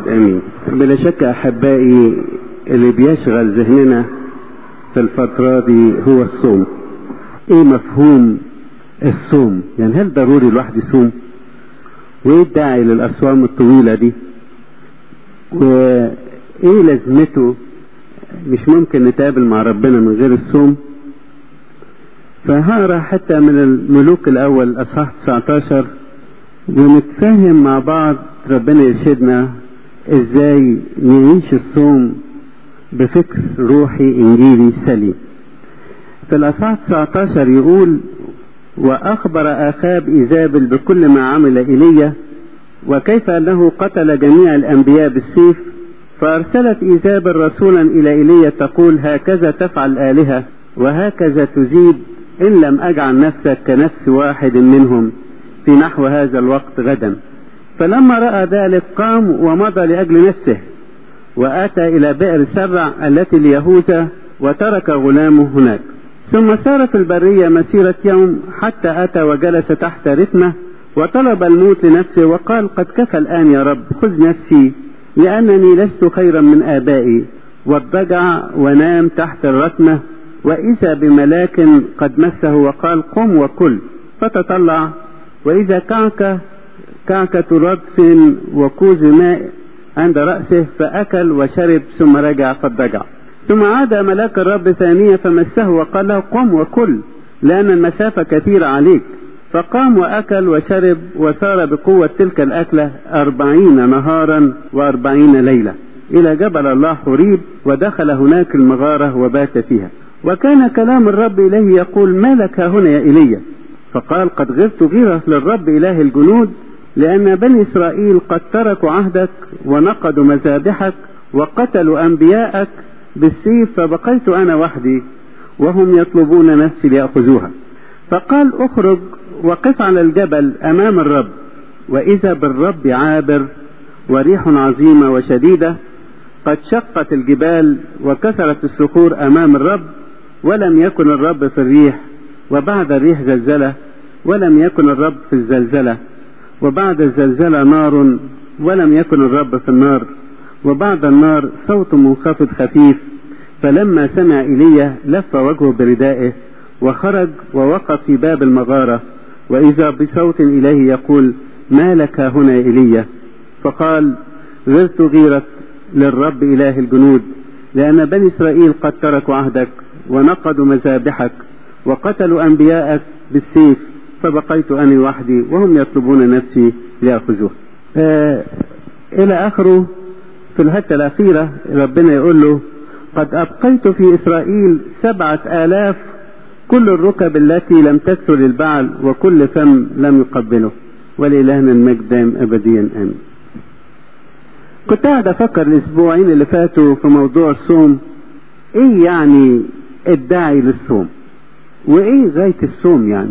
امين بلا شك احبائي اللي بيشغل ذهننا في الفترة دي هو الصوم ايه مفهوم الصوم يعني هل ضروري الواحد يصوم وايه الداعي للاصوام الطويلة دي وايه لازمته مش ممكن نتقابل مع ربنا من غير الصوم فهقرا حتى من الملوك الاول اصحاح 19 ونتفاهم مع بعض ربنا يرشدنا ازاي نعيش الصوم بفكر روحي انجيلي سليم في الاصحاح 19 يقول واخبر اخاب ايزابل بكل ما عمل ايليا وكيف انه قتل جميع الانبياء بالسيف فارسلت ايزابل رسولا الى ايليا تقول هكذا تفعل الالهه وهكذا تزيد ان لم اجعل نفسك كنفس واحد منهم في نحو هذا الوقت غدا فلما راى ذلك قام ومضى لاجل نفسه واتى الى بئر سبع التي ليهوذا وترك غلامه هناك ثم سار في البريه مسيره يوم حتى اتى وجلس تحت رتمه وطلب الموت لنفسه وقال قد كفى الان يا رب خذ نفسي لانني لست خيرا من ابائي واضطجع ونام تحت الرتمه واذا بملاك قد مسه وقال قم وكل فتطلع واذا كعكه كعكه رطف وكوز ماء عند رأسه فأكل وشرب ثم رجع فاضطجع ثم عاد ملاك الرب ثانية فمسه وقال له قم وكل لأن المسافة كثيرة عليك فقام وأكل وشرب وسار بقوة تلك الأكلة أربعين نهارا وأربعين ليلة إلى جبل الله حريب ودخل هناك المغارة وبات فيها وكان كلام الرب إليه يقول ما لك هنا يا إيليا فقال قد غرت غيرة للرب إله الجنود لأن بني إسرائيل قد تركوا عهدك ونقضوا مذابحك وقتلوا أنبياءك بالسيف فبقيت أنا وحدي وهم يطلبون نفسي ليأخذوها فقال اخرج وقف على الجبل أمام الرب وإذا بالرب عابر وريح عظيمة وشديدة قد شقت الجبال وكسرت الصخور أمام الرب ولم يكن الرب في الريح وبعد الريح زلزلة ولم يكن الرب في الزلزلة وبعد الزلزلة نار ولم يكن الرب في النار وبعد النار صوت منخفض خفيف فلما سمع ايليا لف وجهه بردائه وخرج ووقف في باب المغارة وإذا بصوت إليه يقول ما لك هنا يا إيليا فقال غرت غيرة للرب إله الجنود لأن بني إسرائيل قد تركوا عهدك ونقضوا مذابحك وقتلوا أنبياءك بالسيف فبقيت أنا وحدي وهم يطلبون نفسي ليأخذوها آه إلى آخره في الحتة الأخيرة ربنا يقول له قد أبقيت في إسرائيل سبعة آلاف كل الركب التي لم تكثر البعل وكل فم لم يقبله ولإلهنا المجد دائم أبديا آمين كنت قاعد أفكر الأسبوعين اللي فاتوا في موضوع الصوم إيه يعني الداعي للصوم وإيه غاية الصوم يعني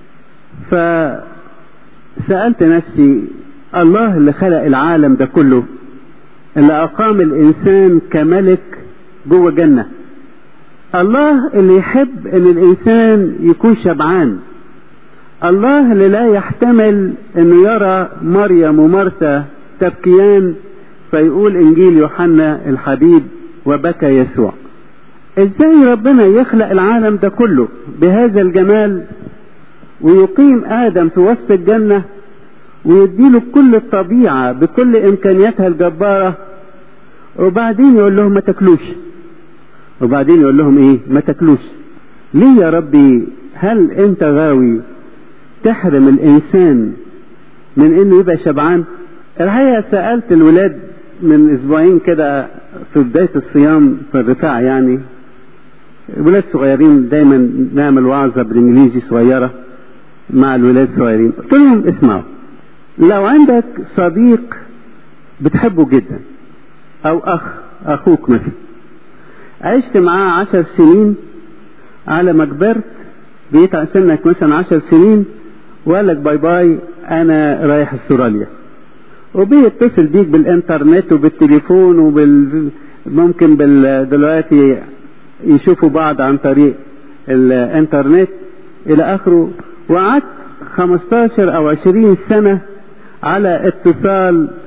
فسألت نفسي الله اللي خلق العالم ده كله اللي أقام الإنسان كملك جوه جنة الله اللي يحب ان الانسان يكون شبعان الله اللي لا يحتمل انه يرى مريم ومرثا تبكيان فيقول انجيل يوحنا الحبيب وبكى يسوع ازاي ربنا يخلق العالم ده كله بهذا الجمال ويقيم ادم في وسط الجنه ويديله كل الطبيعه بكل امكانياتها الجباره وبعدين يقول لهم ما تاكلوش وبعدين يقول لهم ايه ما تاكلوش ليه يا ربي هل انت غاوي تحرم الانسان من انه يبقى شبعان الحقيقه سالت الولاد من اسبوعين كده في بدايه الصيام في الرفاع يعني ولاد صغيرين دايما نعمل وعظه بالانجليزي صغيره مع الولاد الصغيرين قلت لهم اسمعوا لو عندك صديق بتحبه جدا او اخ اخوك مثلا عشت معاه عشر سنين على ما كبرت بقيت سنك مثلا عشر سنين وقال لك باي باي انا رايح استراليا وبيتصل بيك بالانترنت وبالتليفون وبال ممكن بال... دلوقتي يشوفوا بعض عن طريق الانترنت الى اخره وقعدت 15 او 20 سنه على اتصال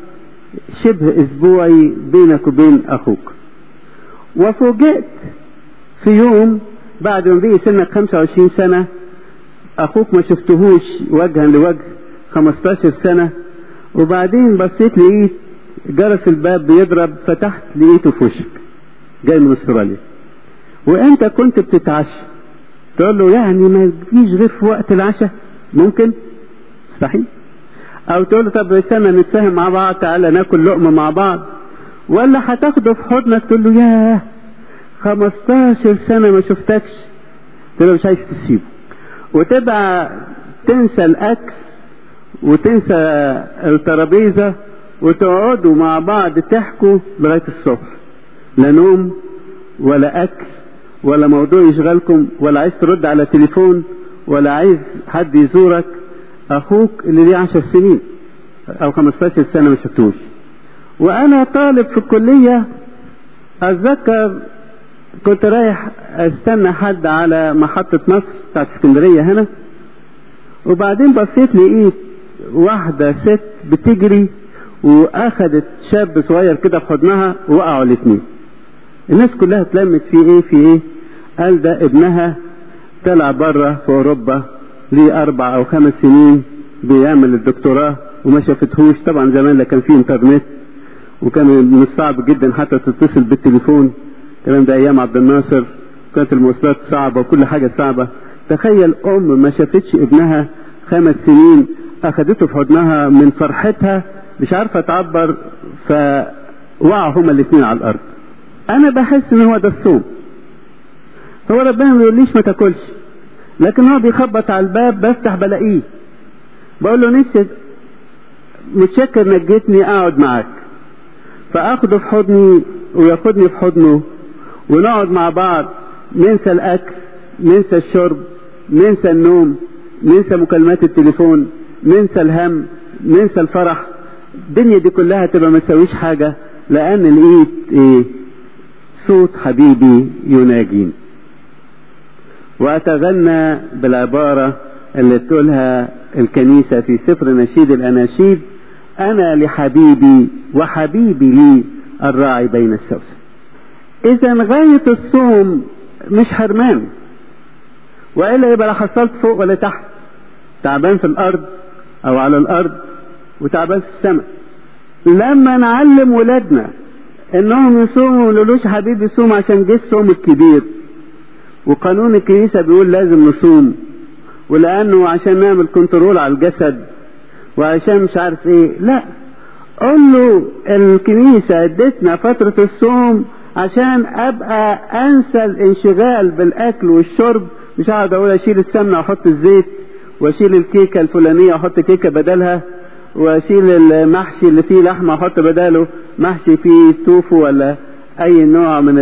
شبه اسبوعي بينك وبين اخوك وفوجئت في يوم بعد ما بقي سنك 25 سنة اخوك ما شفتهوش وجها لوجه 15 سنة وبعدين بصيت لقيت جرس الباب بيضرب فتحت لقيته في وشك جاي من استراليا وانت كنت بتتعشى تقول له يعني ما تجيش غير في وقت العشاء ممكن مستحيل او تقول له طب استنى نتفاهم مع بعض تعالى ناكل لقمه مع بعض ولا هتاخده في حضنك تقول له ياه 15 سنه ما شفتكش تقول له مش عايز تسيبه وتبقى تنسى الاكل وتنسى الترابيزه وتقعدوا مع بعض تحكوا لغايه الصبح لا نوم ولا اكل ولا موضوع يشغلكم ولا عايز ترد على تليفون ولا عايز حد يزورك اخوك اللي ليه عشر سنين او 15 سنه ما شفتوش وانا طالب في الكليه اتذكر كنت رايح استنى حد على محطه مصر بتاعت اسكندريه هنا وبعدين بصيت لقيت واحده ست بتجري واخدت شاب صغير كده في حضنها ووقعوا الاثنين الناس كلها اتلمت في ايه في ايه قال ده ابنها طلع بره في اوروبا ليه اربع او خمس سنين بيعمل الدكتوراه وما شافتهوش طبعا زمان لا كان في انترنت وكان من الصعب جدا حتى تتصل بالتليفون الكلام ده ايام عبد الناصر كانت المواصلات صعبه وكل حاجه صعبه تخيل ام ما شافتش ابنها خمس سنين اخدته في حضنها من فرحتها مش عارفه تعبر فوقعوا هما الاثنين على الارض انا بحس ان هو ده الصوم هو ربنا ما بيقوليش ما تاكلش لكن هو بيخبط على الباب بفتح بلاقيه بقول له نفسي متشكر نجيتني اقعد معاك فاخده في حضني وياخدني في حضنه ونقعد مع بعض ننسى الاكل ننسى الشرب ننسى النوم ننسى مكالمات التليفون ننسى الهم ننسى الفرح الدنيا دي كلها تبقى ما تسويش حاجة لأن لقيت إيه صوت حبيبي يناجيني وأتغنى بالعبارة اللي تقولها الكنيسة في سفر نشيد الأناشيد أنا لحبيبي وحبيبي لي الراعي بين السوسن إذا غاية الصوم مش حرمان وإلا يبقى لا حصلت فوق ولا تحت تعبان في الأرض أو على الأرض وتعبان في السماء لما نعلم ولادنا انهم يصوموا ما يقولوش حبيبي صوم عشان جه الصوم الكبير وقانون الكنيسة بيقول لازم نصوم ولأنه عشان نعمل كنترول على الجسد وعشان مش عارف ايه لا قول له الكنيسة ادتنا فترة الصوم عشان ابقى انسى الانشغال بالاكل والشرب مش هقعد اقول اشيل السمنة واحط الزيت واشيل الكيكة الفلانية واحط كيكة بدلها واشيل المحشي اللي فيه لحمة واحط بداله محشي فيه توفو ولا اي نوع من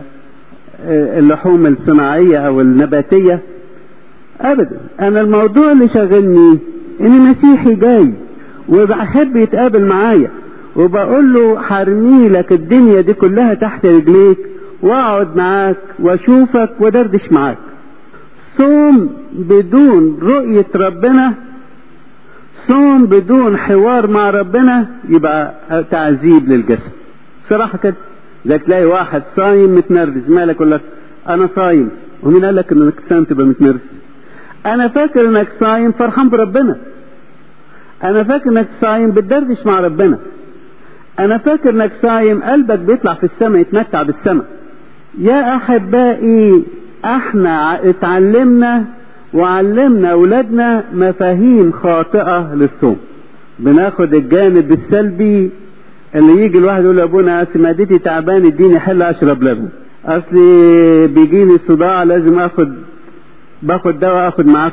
اللحوم الصناعية او النباتية ابدا انا الموضوع اللي شاغلني ان مسيحي جاي وبحب يتقابل معايا وبقول له حرمي لك الدنيا دي كلها تحت رجليك واقعد معاك واشوفك ودردش معاك صوم بدون رؤية ربنا صوم بدون حوار مع ربنا يبقى تعذيب للجسد صراحة كده اذا تلاقي واحد صايم متنرفز مالك يقول لك انا صايم ومين قال لك انك صايم تبقى متنرفز انا فاكر انك صايم فرحان بربنا انا فاكر انك صايم بتدردش مع ربنا انا فاكر انك صايم قلبك بيطلع في السماء يتمتع بالسماء يا احبائي احنا اتعلمنا وعلمنا اولادنا مفاهيم خاطئه للصوم بناخد الجانب السلبي اللي يجي الواحد يقول لابونا اصل معدتي تعبان اديني حل اشرب لبن اصلي بيجيني صداع لازم اخد باخد دواء اخد معاك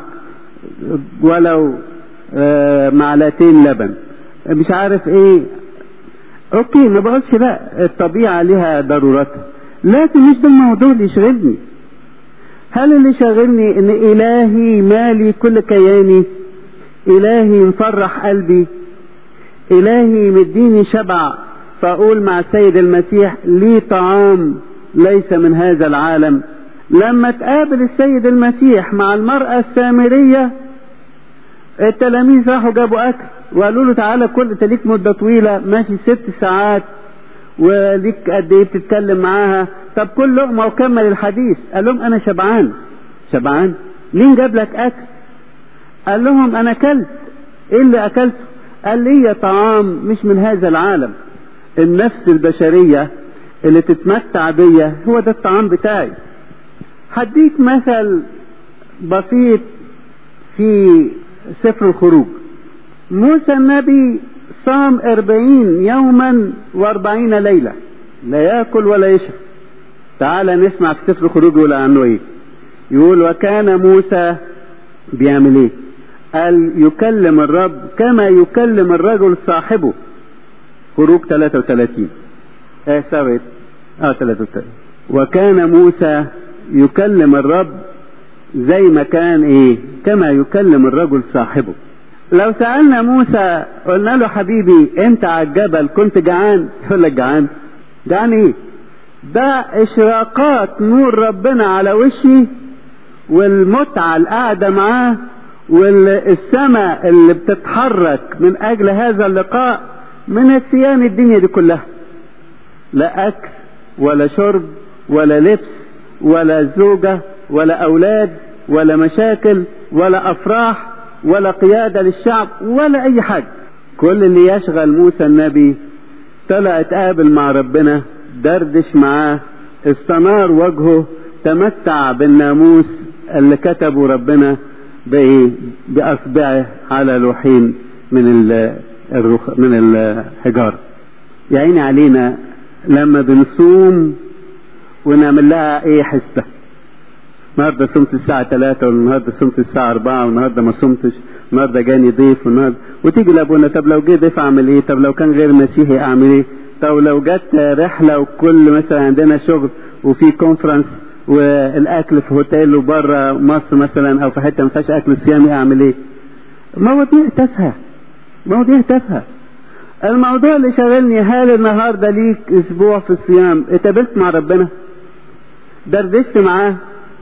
ولو آه معلقتين لبن مش عارف ايه اوكي ما بقولش لا الطبيعه لها ضرورتها لكن مش ده الموضوع اللي يشغلني هل اللي شاغلني ان الهي مالي كل كياني الهي مفرح قلبي الهي مديني شبع فاقول مع السيد المسيح لي طعام ليس من هذا العالم لما تقابل السيد المسيح مع المرأة السامرية التلاميذ راحوا جابوا اكل وقالوا له تعالى كل انت ليك مده طويله ماشي ست ساعات وليك قد ايه بتتكلم معاها طب كل لقمه وكمل الحديث قال لهم انا شبعان شبعان مين جاب لك اكل قال لهم انا اكلت ايه اللي اكلته قال لي طعام مش من هذا العالم النفس البشريه اللي تتمتع بيا هو ده الطعام بتاعي هديك مثل بسيط في سفر الخروج موسى النبي صام أربعين يوما وأربعين ليلة لا يأكل ولا يشرب تعال نسمع في سفر الخروج يقول عنه ايه يقول وكان موسى بيعمل ايه قال يكلم الرب كما يكلم الرجل صاحبه خروج 33 اه سبت اه 33 وكان موسى يكلم الرب زي ما كان ايه كما يكلم الرجل صاحبه لو سألنا موسى قلنا له حبيبي انت على الجبل كنت جعان يقول لك جعان جعان ايه ده اشراقات نور ربنا على وشي والمتعة القاعدة معاه والسماء اللي بتتحرك من اجل هذا اللقاء من السيان الدنيا دي كلها لا اكل ولا شرب ولا لبس ولا زوجة ولا اولاد ولا مشاكل ولا افراح ولا قيادة للشعب ولا اي حاجة كل اللي يشغل موسى النبي طلع اتقابل مع ربنا دردش معاه استنار وجهه تمتع بالناموس اللي كتبه ربنا بايه باصبعه على لوحين من الرخ من الحجاره يا عيني علينا لما بنصوم ونعمل لها ايه حسبه النهارده صمت الساعة 3 والنهارده صمت الساعة 4 والنهارده ما صمتش النهارده جاني ضيف والنهارده وتيجي لابونا طب لو جه ضيف اعمل ايه؟ طب لو كان غير مسيحي اعمل ايه؟ طب لو جت رحلة وكل مثلا عندنا شغل وفي كونفرنس والاكل في هوتيل وبره مصر مثلا او في حته ما فيهاش اكل صيامي اعمل ايه؟ مواضيع تافهه مواضيع تافهه الموضوع اللي شاغلني هل النهارده ليك اسبوع في الصيام اتقابلت مع ربنا دردشت معاه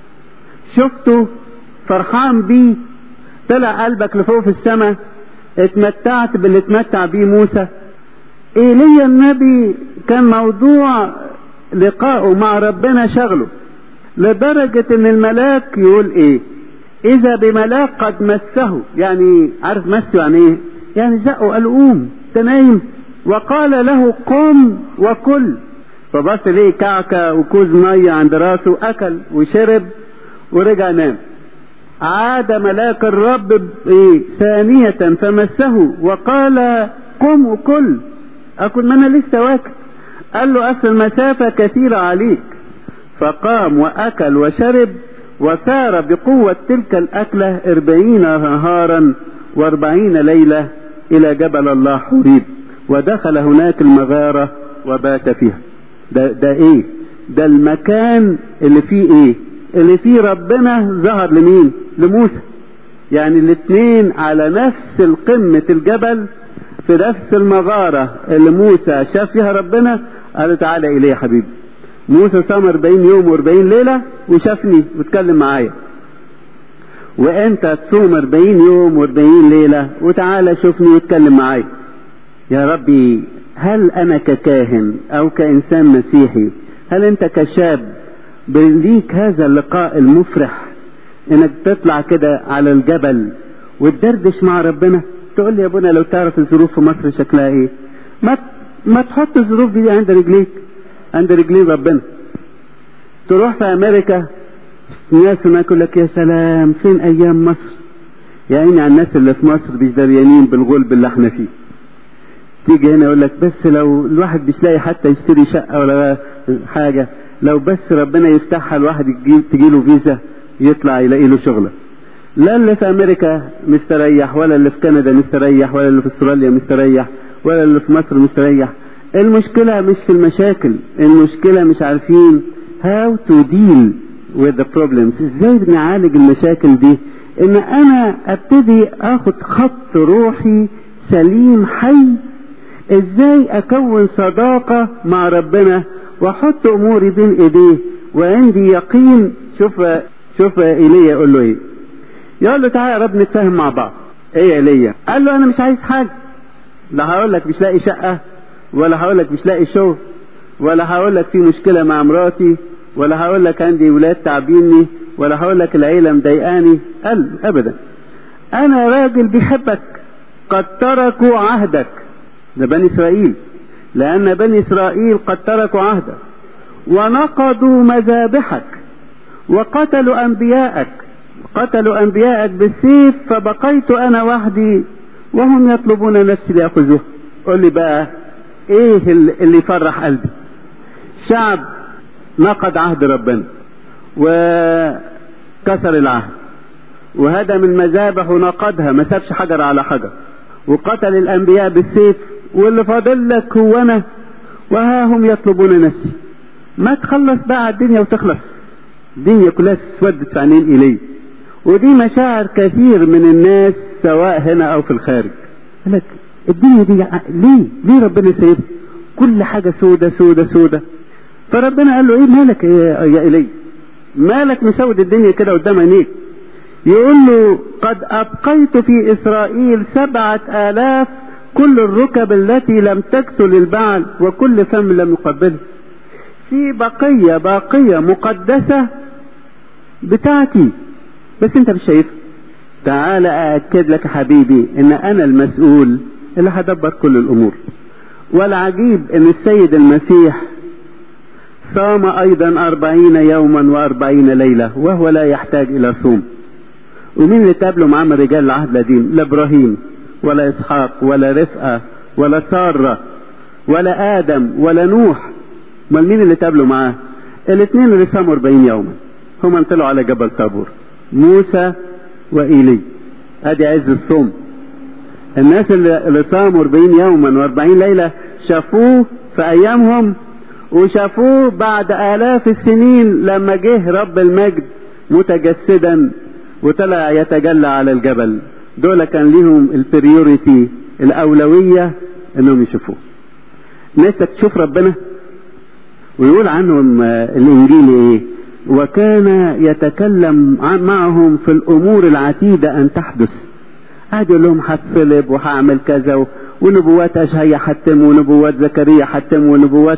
شفته فرحان بيه طلع قلبك لفوق في السماء اتمتعت باللي اتمتع بيه موسى ايليا النبي كان موضوع لقائه مع ربنا شغله لدرجة ان الملاك يقول ايه اذا بملاك قد مسه يعني عارف مسه يعني ايه يعني زقه قال قوم تنايم وقال له قم وكل فبص ليه كعكة وكوز مية عند راسه اكل وشرب ورجع نام عاد ملاك الرب إيه ثانية فمسه وقال قم وكل أكل ما أنا لسه واكل قال له أصل المسافة كثيرة عليك فقام وأكل وشرب وسار بقوة تلك الأكلة أربعين نهارا وأربعين ليلة إلى جبل الله حريب ودخل هناك المغارة وبات فيها ده, ده إيه ده المكان اللي فيه إيه اللي فيه ربنا ظهر لمين لموسى يعني الاثنين على نفس القمة الجبل في نفس المغارة اللي موسى شاف فيها ربنا قال تعالى إليه يا حبيبي موسى صام 40 يوم و40 ليلة وشافني واتكلم معايا وانت تصوم 40 يوم و40 ليلة وتعالى شوفني واتكلم معايا يا ربي هل انا ككاهن او كانسان مسيحي هل انت كشاب ليك هذا اللقاء المفرح انك تطلع كده على الجبل وتدردش مع ربنا تقول لي يا ابونا لو تعرف الظروف في مصر شكلها ايه ما ما تحط الظروف دي عند رجليك عند رجلين ربنا تروح في امريكا ناس هناك يقول لك يا سلام فين ايام مصر يا عيني على الناس اللي في مصر مش دريانين بالغلب اللي احنا فيه تيجي هنا يقول لك بس لو الواحد مش لاقي حتى يشتري شقه ولا حاجه لو بس ربنا يفتحها الواحد تجي له فيزا يطلع يلاقي له شغله لا اللي في امريكا مستريح ولا اللي في كندا مستريح ولا اللي في استراليا مستريح ولا اللي في مصر مستريح المشكلة مش في المشاكل المشكلة مش عارفين how to deal with the problems ازاي بنعالج المشاكل دي ان انا ابتدي اخد خط روحي سليم حي ازاي اكون صداقة مع ربنا واحط اموري بين ايديه وعندي يقين شوف شوف ايليا يقول له ايه يقول له تعالى يا رب نتفاهم مع بعض ايه ايليا قال له انا مش عايز حاجه لا هقول لك مش لاقي شقه ولا هقول لك مش لاقي شغل ولا هقول لك في مشكله مع مراتي ولا هقول لك عندي ولاد تعبيني ولا هقول لك العيله مضايقاني قال ابدا انا راجل بيحبك قد تركوا عهدك ده بني اسرائيل لان بني اسرائيل قد تركوا عهدك ونقضوا مذابحك وقتلوا انبياءك قتلوا انبياءك بالسيف فبقيت انا وحدي وهم يطلبون نفسي ليأخذوه قول لي بقى ايه اللي يفرح قلبي شعب نقض عهد ربنا وكسر العهد وهدم المذابح ونقضها ما سابش حجر على حجر وقتل الانبياء بالسيف واللي فاضل لك هو انا وها هم يطلبون نفسي ما تخلص بقى الدنيا وتخلص الدنيا كلها تسودت في عينين اليه ودي مشاعر كثير من الناس سواء هنا او في الخارج لك الدنيا دي ليه ليه ربنا سايبها كل حاجه سودة سودة سودة فربنا قال له ايه مالك يا, يا الي مالك مسود الدنيا كده قدام عينيك يقول له قد ابقيت في اسرائيل سبعة الاف كل الركب التي لم تكسل البعل وكل فم لم يقبله في بقية باقية مقدسة بتاعتي بس انت مش شايفها تعال أأكد لك حبيبي إن أنا المسؤول اللي هدبر كل الأمور والعجيب إن السيد المسيح صام أيضا أربعين يوما وأربعين ليلة وهو لا يحتاج إلى صوم ومين اللي تقابله معاه من رجال العهد القديم لا إبراهيم ولا إسحاق ولا رفقة ولا سارة ولا آدم ولا نوح امال مين اللي تقابله معاه الاثنين اللي صاموا 40 يوما هم طلعوا على جبل طابور موسى وإيلي ادي عز الصوم الناس اللي صاموا 40 يوما و40 ليلة شافوه في ايامهم وشافوه بعد الاف السنين لما جه رب المجد متجسدا وطلع يتجلى على الجبل دول كان ليهم البريوريتي الاولوية انهم يشوفوه نفسك تشوف ربنا ويقول عنهم الانجيل ايه وكان يتكلم معهم في الامور العتيده ان تحدث قعد يقول لهم هتصلب وهعمل كذا ونبوات اشعيا حتم ونبوات زكريا حتم ونبوات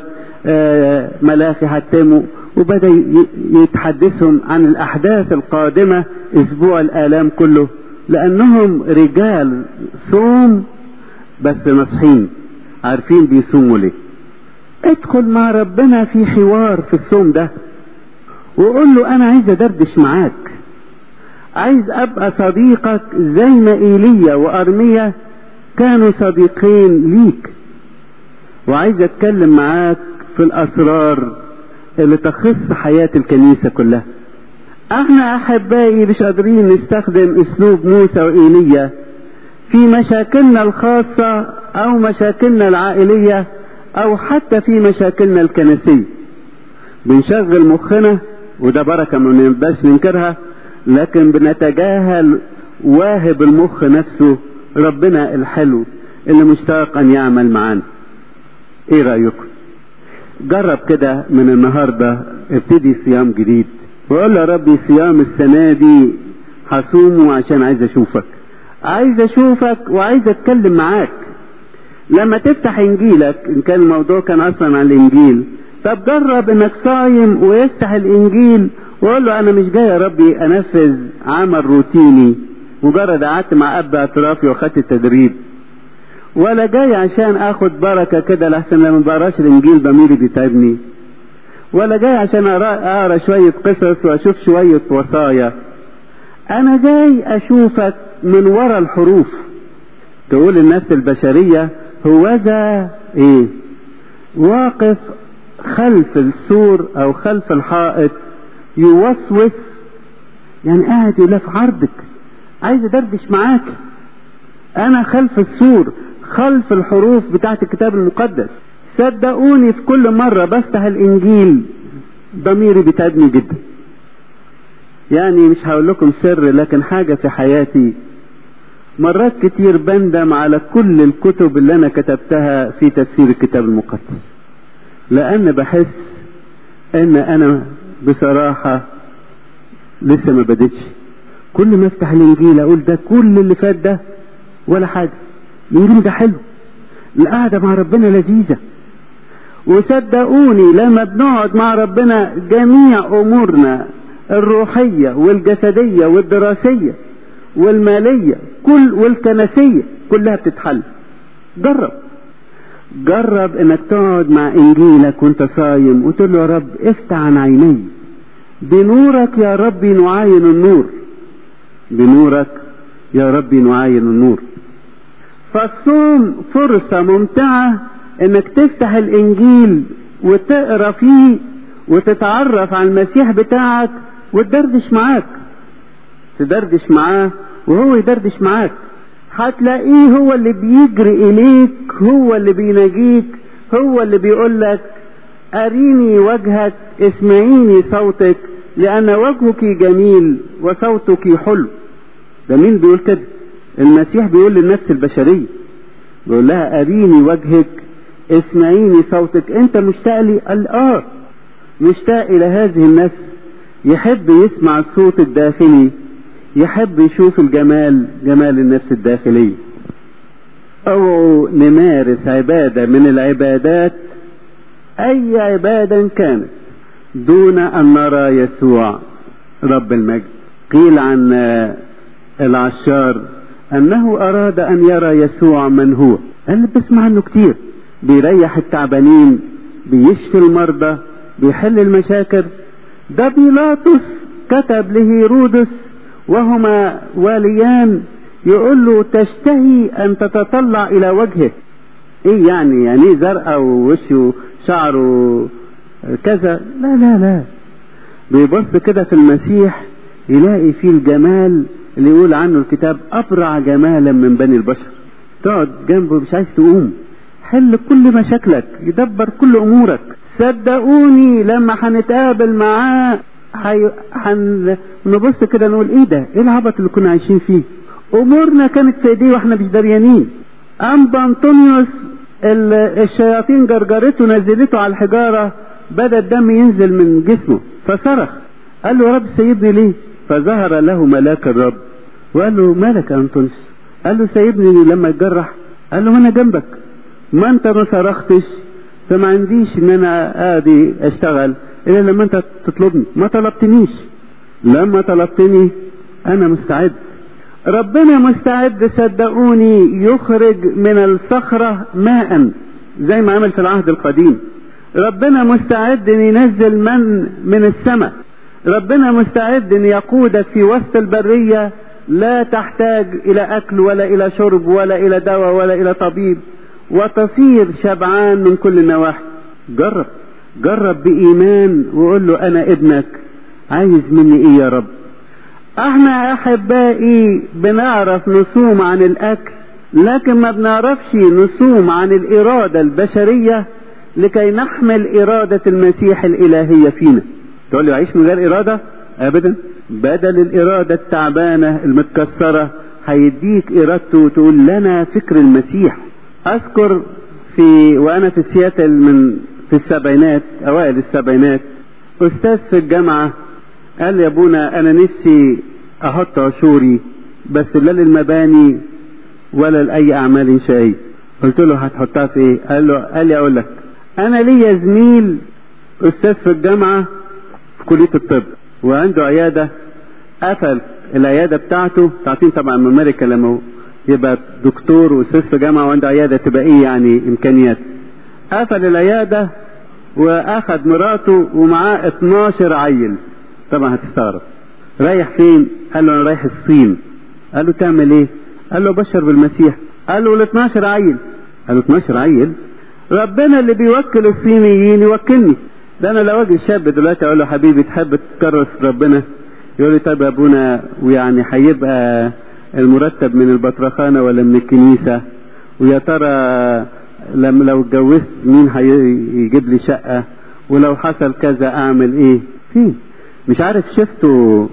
ملاخي حتموا وبدا يتحدثهم عن الاحداث القادمه اسبوع الالام كله لانهم رجال صوم بس نصحين عارفين بيصوموا ليه ادخل مع ربنا في حوار في الصوم ده وقول له انا عايز ادردش معاك عايز ابقى صديقك زي ما ايليا وارميا كانوا صديقين ليك وعايز اتكلم معاك في الاسرار اللي تخص حياة الكنيسة كلها احنا احبائي مش قادرين نستخدم اسلوب موسى وايليا في مشاكلنا الخاصة او مشاكلنا العائلية او حتى في مشاكلنا الكنسية بنشغل مخنا وده بركة ما نقدرش ننكرها لكن بنتجاهل واهب المخ نفسه ربنا الحلو اللي مشتاق ان يعمل معانا ايه رأيكم جرب كده من النهاردة ابتدي صيام جديد وقول له يا ربي صيام السنة دي هصومه عشان عايز اشوفك عايز اشوفك وعايز اتكلم معاك لما تفتح انجيلك ان كان الموضوع كان اصلا عن الانجيل طب جرب انك صايم ويفتح الانجيل وقول له انا مش جاي يا ربي انفذ عمل روتيني مجرد قعدت مع اب اعترافي واخدت التدريب ولا جاي عشان اخد بركة كده لحسن لما بقراش الانجيل ضميري بيتعبني ولا جاي عشان اقرا شوية قصص واشوف شوية وصايا انا جاي اشوفك من ورا الحروف تقول النفس البشرية هوذا ايه واقف خلف السور او خلف الحائط يوسوس يعني قاعد يقول في عرضك عايز ادردش معاك انا خلف السور خلف الحروف بتاعت الكتاب المقدس صدقوني في كل مرة بفتح الانجيل ضميري بيتعبني جدا يعني مش هقول لكم سر لكن حاجة في حياتي مرات كتير بندم على كل الكتب اللي انا كتبتها في تفسير الكتاب المقدس لان بحس ان انا بصراحة لسه ما بدتش كل ما افتح الانجيل اقول ده كل اللي فات ده ولا حاجة يقولوا ده حلو القعدة مع ربنا لذيذة وصدقوني لما بنقعد مع ربنا جميع امورنا الروحية والجسدية والدراسية والمالية كل والكنسية كلها بتتحل جرب جرب انك تقعد مع انجيلك وانت صايم وتقول له يا رب افتح عن عيني بنورك يا ربي نعاين النور بنورك يا ربي نعاين النور فالصوم فرصة ممتعة انك تفتح الانجيل وتقرا فيه وتتعرف على المسيح بتاعك وتدردش معاك تدردش معاه وهو يدردش معاك هتلاقيه هو اللي بيجري اليك هو اللي بيناجيك هو اللي بيقول لك اريني وجهك اسمعيني صوتك لان وجهك جميل وصوتك حلو ده مين بيقول كده المسيح بيقول للنفس البشريه بيقول لها اريني وجهك اسمعيني صوتك انت مشتاق لي قال اه مشتاق الى هذه النفس يحب يسمع الصوت الداخلي يحب يشوف الجمال جمال النفس الداخلية او نمارس عبادة من العبادات اي عبادة كانت دون ان نرى يسوع رب المجد قيل عن العشار انه اراد ان يرى يسوع من هو قال بسمع عنه كتير بيريح التعبانين بيشفي المرضى بيحل المشاكل ده بيلاطس كتب لهيرودس وهما واليان يقول له تشتهي ان تتطلع الى وجهه ايه يعني يعني زرقاء ووشه شعره كذا لا لا لا بيبص كده في المسيح يلاقي فيه الجمال اللي يقول عنه الكتاب ابرع جمالا من بني البشر تقعد جنبه مش عايز تقوم حل كل مشاكلك يدبر كل امورك صدقوني لما هنتقابل معاه حي... حن... نبص كده نقول ايه ده ايه العبط اللي كنا عايشين فيه امورنا كانت في ايديه واحنا مش دريانين انبا انطونيوس ال... الشياطين جرجرته نزلته على الحجاره بدا الدم ينزل من جسمه فصرخ قال له يا رب سيبني ليه فظهر له ملاك الرب وقال له مالك يا انطونيوس قال له سيبني لما يتجرح قال له انا جنبك ما انت ما صرختش فما عنديش ان انا ادي اشتغل الا لما انت تطلبني ما طلبتنيش لما طلبتني انا مستعد ربنا مستعد صدقوني يخرج من الصخرة ماء زي ما عمل في العهد القديم ربنا مستعد ان ينزل من من السماء ربنا مستعد ان يقودك في وسط البرية لا تحتاج الى اكل ولا الى شرب ولا الى دواء ولا الى طبيب وتصير شبعان من كل النواحي جرب جرب بإيمان وقول له أنا ابنك عايز مني إيه يا رب احنا أحبائي بنعرف نصوم عن الأكل لكن ما بنعرفش نصوم عن الإرادة البشرية لكي نحمل إرادة المسيح الإلهية فينا تقول لي عيش من غير إرادة أبدا بدل الإرادة التعبانة المتكسرة هيديك إرادته وتقول لنا فكر المسيح اذكر في وانا في سياتل من في السبعينات اوائل السبعينات استاذ في الجامعه قال لي يا ابونا انا نفسي احط عشوري بس لا للمباني ولا لاي اعمال انشائيه قلت له هتحطها في ايه قال له قال لي اقول لك انا ليا زميل استاذ في الجامعه في كليه الطب وعنده عياده قفل العياده بتاعته تعرفين طبعا من امريكا لما يبقى دكتور واستاذ في جامعه وعنده عياده تبقى ايه يعني امكانيات قفل العياده واخد مراته ومعاه 12 عيل طبعا هتستغرب رايح فين قال له انا رايح الصين قال له تعمل ايه قال له بشر بالمسيح قال له ال 12 عيل قال له 12 عيل ربنا اللي بيوكل الصينيين يوكلني ده انا لو اجي شاب دلوقتي اقول له حبيبي تحب تكرس ربنا يقول لي طيب يا ابونا ويعني هيبقى المرتب من البطرخانه ولا من الكنيسه ويا ترى لما لو اتجوزت مين هيجيب لي شقه ولو حصل كذا اعمل ايه فين مش عارف شفتوا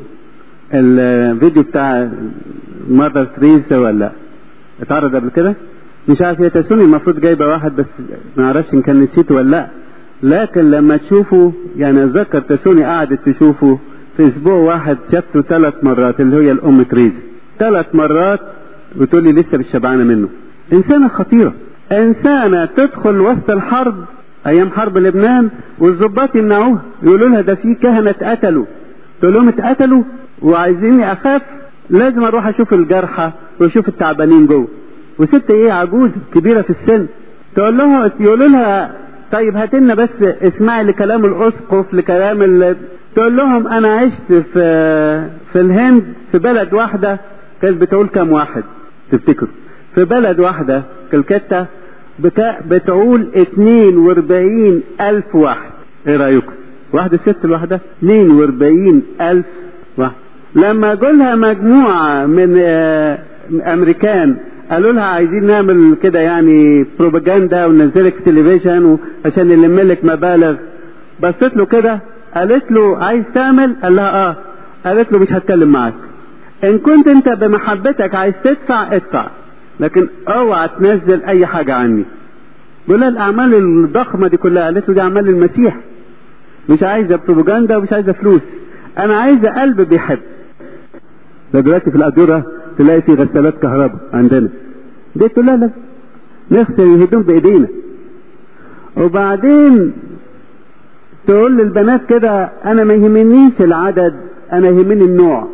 الفيديو بتاع ماذر تريزا ولا اتعرض قبل كده مش عارف هي تسوني المفروض جايبه واحد بس ما اعرفش ان كان نسيته ولا لا لكن لما تشوفه يعني اتذكر تسوني قعدت تشوفه في اسبوع واحد شافته ثلاث مرات اللي هي الام تريزا ثلاث مرات بتقول لي لسه مش شبعانه منه انسانه خطيره انسانه تدخل وسط الحرب ايام حرب لبنان والظباط يمنعوها يقولوا لها ده في كهنه اتقتلوا تقول لهم اتقتلوا وعايزيني اخاف لازم اروح اشوف الجرحى واشوف التعبانين جوه وست ايه عجوز كبيره في السن تقول لها يقولوا لها طيب هات لنا بس اسمعي لكلام الاسقف لكلام ال... تقول لهم انا عشت في في الهند في بلد واحده كانت بتقول كام واحد تفتكروا في بلد واحده كلكتة بتا... بتقول 42 ألف واحد ايه رأيكم واحدة ست الواحدة 42 ألف واحد لما جولها مجموعة من آه أمريكان قالوا لها عايزين نعمل كده يعني بروباجندا وننزلك في تلفزيون عشان نلم لك مبالغ بصيت له كده قالت له عايز تعمل قال لها اه قالت له مش هتكلم معاك ان كنت انت بمحبتك عايز تدفع ادفع لكن اوعى تنزل اي حاجة عني بيقول لها الاعمال الضخمة دي كلها قالت له دي اعمال المسيح مش عايزة بروباجندا ومش عايزة فلوس انا عايزة قلب بيحب ده دلوقتي في الادوره تلاقي في غسالات كهرباء عندنا دي تقول لا لا نغسل الهدوم بايدينا وبعدين تقول للبنات كده انا ما يهمنيش العدد انا يهمني النوع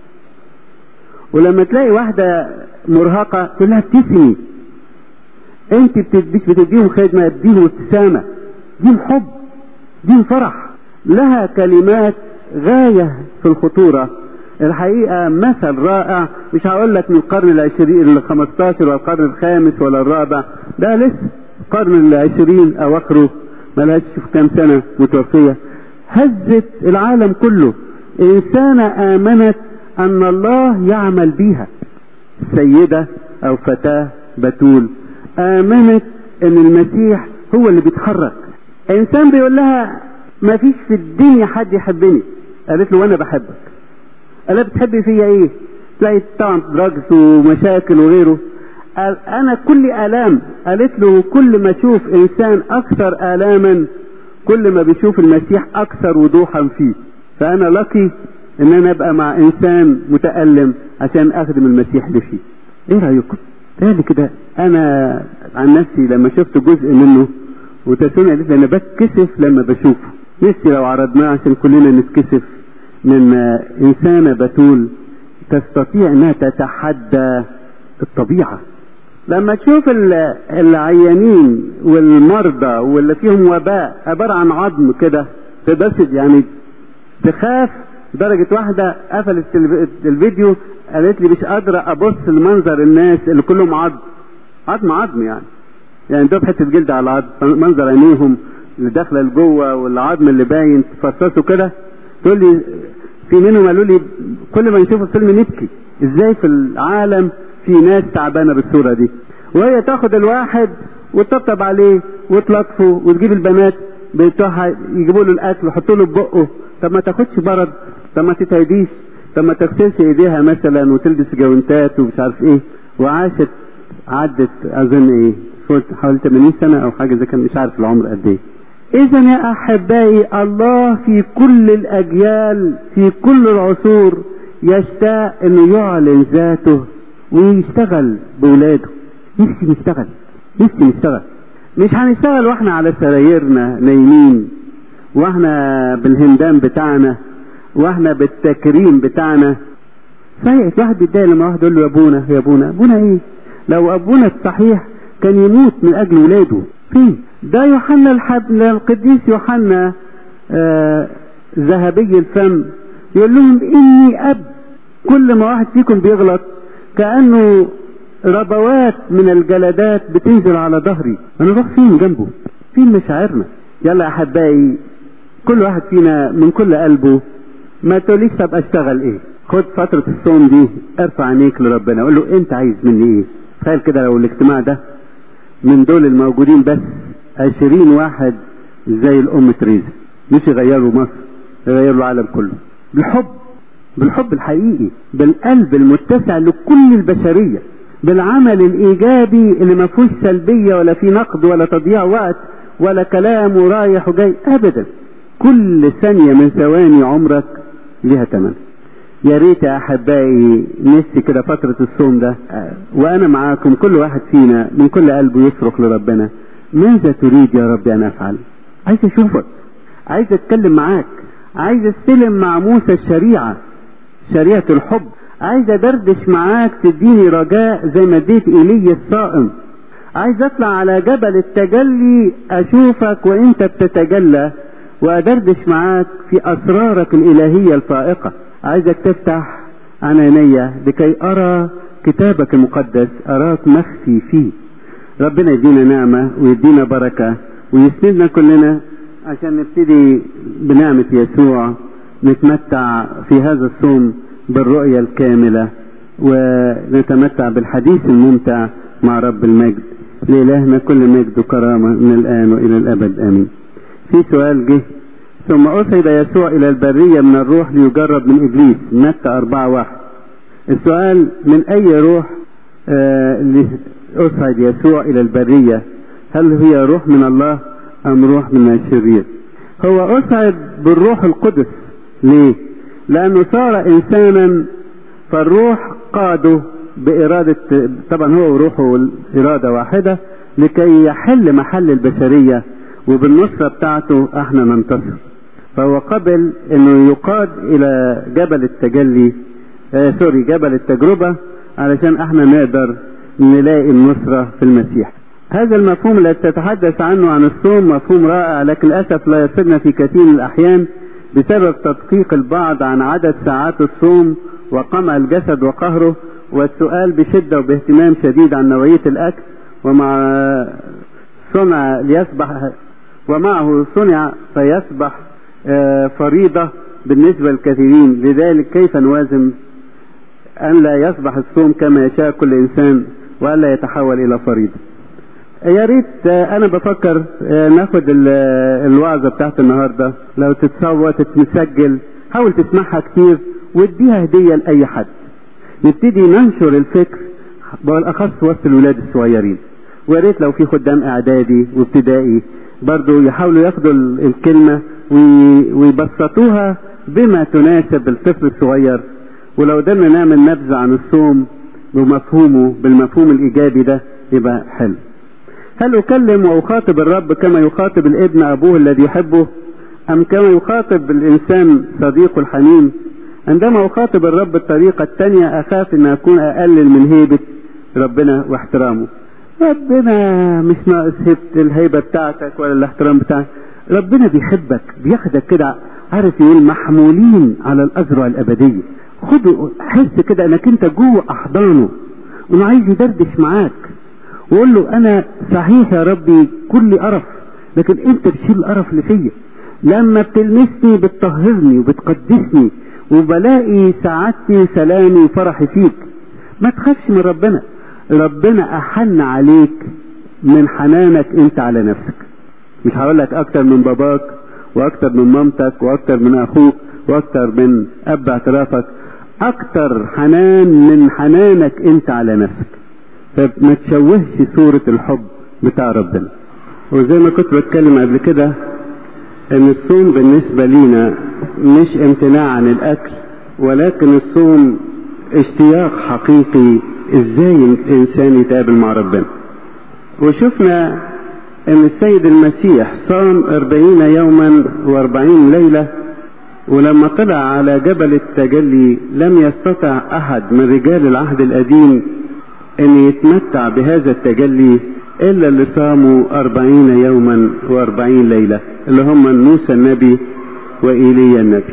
ولما تلاقي واحدة مرهقة تقول لها ابتسمي انت مش بتديهم خدمة اديهم ابتسامة دي حب دي فرح لها كلمات غاية في الخطورة الحقيقة مثل رائع مش هقول لك من القرن العشرين الخمستاشر ولا القرن الخامس ولا الرابع ده لسه القرن العشرين أواخره ملهاش شوف كام سنة متوفية هزت العالم كله إنسانة آمنت أن الله يعمل بيها سيدة أو فتاة بتول آمنت أن المسيح هو اللي بيتحرك إنسان بيقول لها ما فيش في الدنيا حد يحبني قالت له وأنا بحبك قال بتحبي فيا ايه تلاقي طبعا دراجز ومشاكل وغيره قال انا كل الام قالت له كل ما اشوف انسان اكثر الاما كل ما بيشوف المسيح اكثر وضوحا فيه فانا لقي ان انا ابقى مع انسان متالم عشان اخدم المسيح اللي فيه ايه رايكم تالي كده انا عن نفسي لما شفت جزء منه وتسوني قالت لي انا بتكسف لما بشوفه نفسي لو عرضناه عشان كلنا نتكسف من إنسانة بتول تستطيع أنها تتحدى الطبيعة لما تشوف العيانين والمرضى واللي فيهم وباء عبارة عن عظم كده تبسط يعني تخاف درجة واحدة قفلت الفيديو قالت لي مش قادرة أبص لمنظر الناس اللي كلهم عظم عظم عظم يعني يعني ده حتة جلد على العظم منظر عينيهم اللي داخلة لجوه والعظم اللي باين تفصصه كده تقول لي في منهم قالوا لي كل ما نشوف الفيلم نبكي ازاي في العالم في ناس تعبانه بالصوره دي وهي تاخد الواحد وتطبطب عليه وتلطفه وتجيب البنات بتوعها يجيبوا له الاكل ويحطوا له في بقه طب ما تاخدش برد طب ما تتهديش طب ما تغسلش ايديها مثلا وتلبس جوانتات ومش عارف ايه وعاشت عدت اظن ايه حوالي 80 سنه او حاجه زي كان مش عارف العمر قد ايه اذا يا احبائي الله في كل الاجيال في كل العصور يشتاق انه يعلن ذاته ويشتغل بولاده نفسي نشتغل نفسي نشتغل مش هنشتغل واحنا على سرايرنا نايمين واحنا بالهندام بتاعنا واحنا بالتكريم بتاعنا صحيح واحد بيتضايق لما واحد يقول له يا ابونا يا ابونا ابونا ايه لو ابونا الصحيح كان يموت من اجل ولاده فيه ده يوحنا الحب القديس يوحنا آه ذهبي الفم يقول لهم اني اب كل ما واحد فيكم بيغلط كانه ربوات من الجلدات بتنزل على ظهري انا اروح فين جنبه فين مشاعرنا يلا يا احبائي كل واحد فينا من كل قلبه ما تقوليش طب اشتغل ايه خد فترة الصوم دي ارفع عينيك لربنا قول له انت عايز مني ايه تخيل كده لو الاجتماع ده من دول الموجودين بس عشرين واحد زي الام تريزا مش يغيروا مصر يغيروا العالم كله بالحب بالحب الحقيقي بالقلب المتسع لكل البشرية بالعمل الايجابي اللي ما فيهوش سلبية ولا فيه نقد ولا تضييع وقت ولا كلام ورايح وجاي ابدا كل ثانية من ثواني عمرك ليها ثمن يا ريت يا احبائي نفسي كده فترة الصوم ده وانا معاكم كل واحد فينا من كل قلبه يصرخ لربنا ماذا تريد يا رب ان افعل عايز اشوفك عايز اتكلم معاك عايز استلم مع موسى الشريعة شريعة الحب عايز ادردش معاك تديني رجاء زي ما اديت ايليا الصائم عايز اطلع على جبل التجلي اشوفك وانت بتتجلى وادردش معاك في اسرارك الالهية الفائقة عايزك تفتح عنانية لكي ارى كتابك المقدس اراك مخفي فيه ربنا يدينا نعمة ويدينا بركة ويسندنا كلنا عشان نبتدي بنعمة يسوع نتمتع في هذا الصوم بالرؤية الكاملة ونتمتع بالحديث الممتع مع رب المجد لإلهنا كل مجد وكرامة من الآن وإلى الأبد آمين في سؤال جه ثم أصعد يسوع إلى البرية من الروح ليجرب من إبليس متى أربعة واحد السؤال من أي روح آه أصعد يسوع إلى البرية هل هي روح من الله أم روح من الشرير هو أصعد بالروح القدس ليه لأنه صار إنسانا فالروح قاده بإرادة طبعا هو وروحه إرادة واحدة لكي يحل محل البشرية وبالنصرة بتاعته احنا ننتصر فهو قبل انه يقاد الى جبل التجلي آه سوري جبل التجربة علشان احنا نقدر نلاقي النصرة في المسيح هذا المفهوم الذي تتحدث عنه عن الصوم مفهوم رائع لكن للأسف لا يصلنا في كثير من الأحيان بسبب تدقيق البعض عن عدد ساعات الصوم وقمع الجسد وقهره والسؤال بشدة وباهتمام شديد عن نوعية الأكل ومع صنع ليصبح ومعه صنع فيصبح فريضة بالنسبة للكثيرين لذلك كيف نوازن أن لا يصبح الصوم كما يشاء كل إنسان وألا يتحول إلى فريضة يا ريت انا بفكر ناخد الوعظه بتاعت النهارده لو تتصور تتسجل حاول تسمعها كتير واديها هديه لاي حد نبتدي ننشر الفكر بالاخص وسط الولاد الصغيرين ويا ريت لو في خدام اعدادي وابتدائي برضو يحاولوا ياخدوا الكلمه ويبسطوها بما تناسب الطفل الصغير ولو قدرنا نعمل نبذه عن الصوم بمفهومه بالمفهوم الايجابي ده يبقى حلو هل أكلم وأخاطب الرب كما يخاطب الابن أبوه الذي يحبه أم كما يخاطب الإنسان صديقه الحميم عندما أخاطب الرب الطريقة الثانية أخاف أن أكون أقلل من هيبة ربنا واحترامه ربنا مش ناقص الهيبة بتاعتك ولا الاحترام بتاعك ربنا بيحبك بياخدك كده عارف يقول محمولين على الأزرع الأبدية خد حس كده انك انت جوه احضانه وانه عايز يدردش معاك وقول له انا صحيح يا ربي كل قرف لكن انت بتشيل القرف اللي فيا لما بتلمسني بتطهرني وبتقدسني وبلاقي سعادتي وسلامي وفرحي فيك ما تخافش من ربنا ربنا احن عليك من حنانك انت على نفسك مش هقول لك اكتر من باباك واكتر من مامتك واكتر من اخوك واكتر من اب اعترافك اكتر حنان من حنانك انت على نفسك فما تشوهش صورة الحب بتاع ربنا وزي ما كنت بتكلم قبل كده ان الصوم بالنسبة لينا مش امتناع عن الاكل ولكن الصوم اشتياق حقيقي ازاي الانسان يتقابل مع ربنا وشفنا ان السيد المسيح صام اربعين يوما واربعين ليلة ولما طلع على جبل التجلي لم يستطع احد من رجال العهد القديم ان يتمتع بهذا التجلي الا اللي صاموا اربعين يوما واربعين ليلة اللي هم موسى النبي وايليا النبي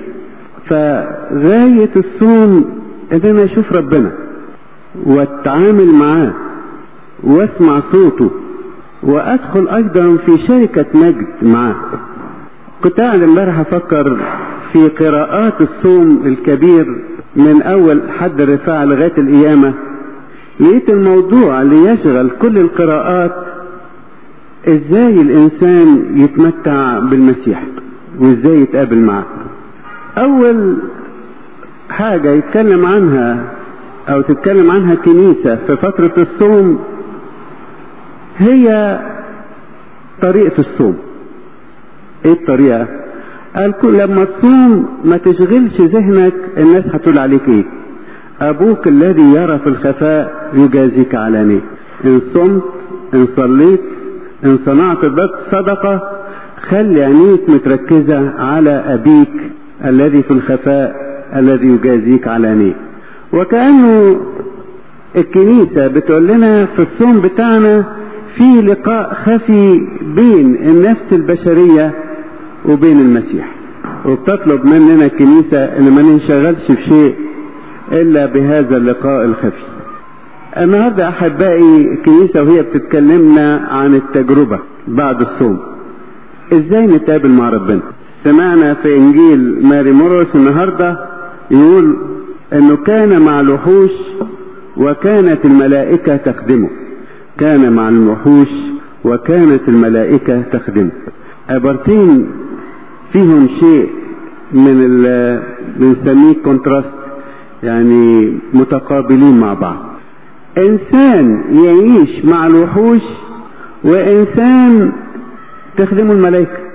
فغاية الصوم ان انا اشوف ربنا واتعامل معاه واسمع صوته وادخل ايضا في شركة مجد معاه كنت قاعد امبارح افكر في قراءات الصوم الكبير من اول حد الرفاع لغاية القيامة لقيت الموضوع اللي يشغل كل القراءات ازاي الانسان يتمتع بالمسيح وازاي يتقابل معه اول حاجة يتكلم عنها او تتكلم عنها كنيسة في فترة الصوم هي طريقة الصوم ايه الطريقة قال كل لما تصوم ما تشغلش ذهنك الناس هتقول عليك ايه ابوك الذي يرى في الخفاء يجازيك علانية ان صمت ان صليت ان صنعت بك صدقة خلي عينيك متركزة على ابيك الذي في الخفاء الذي يجازيك علانية وكأنه الكنيسة بتقول لنا في الصوم بتاعنا في لقاء خفي بين النفس البشرية وبين المسيح وبتطلب مننا الكنيسة ان ما ننشغلش في شيء الا بهذا اللقاء الخفي النهاردة احبائي الكنيسة وهي بتتكلمنا عن التجربة بعد الصوم ازاي نتقابل مع ربنا سمعنا في انجيل ماري مورس النهاردة يقول انه كان مع الوحوش وكانت الملائكة تخدمه كان مع الوحوش وكانت الملائكة تخدمه عبارتين فيهم شيء من ال بنسميه كونتراست يعني متقابلين مع بعض انسان يعيش مع الوحوش وانسان تخدمه الملائكة